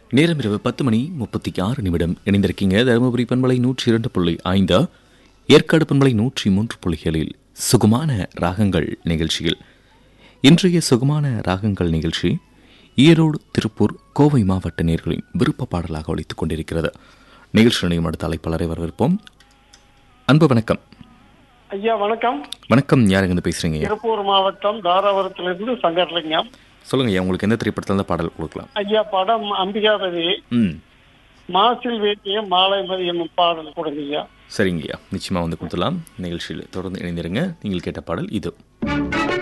நேரம் இரவு பத்து மணி முப்பத்தி ஆறு நிமிடம் இணைந்திருக்கீங்க தருமபுரி பண்பலை நூற்றி இரண்டு புள்ளி ஐந்து ஏற்காடு பண்பலை நூற்றி மூன்று புள்ளிகளில் சுகுமான ராகங்கள் நிகழ்ச்சியில் இன்றைய சுகுமான ராகங்கள் நிகழ்ச்சி ஈரோடு திருப்பூர் கோவை மாவட்ட நேர்களின் விருப்ப பாடலாக ஒழித்துக் கொண்டிருக்கிறது நிகழ்ச்சி நிலையம் அடுத்த அழைப்பாளரை வரவேற்போம் அன்பு வணக்கம் ஐயா வணக்கம் வணக்கம் யாருங்க இருந்து பேசுறீங்க ஐயா? திருப்பூர் மாவட்டம் தாராபுரத்திலிருந்து சங்கர்லிங்கம் சொல்லுங்க ஐயா உங்களுக்கு எந்த திரைப்படத்துல இருந்து பாடல் கொடுக்கலாம் ஐயா படம் அம்பிகாபதி ம் மாசில் வேட்டியம் மாலை மதியம் பாடல் கொடுங்க ஐயா சரிங்க ஐயா நிச்சயமா வந்து கொடுத்துலாம் நிகழ்ச்சியில் தொடர்ந்து இணைந்திருங்க நீங்கள் கேட்ட பாடல் இது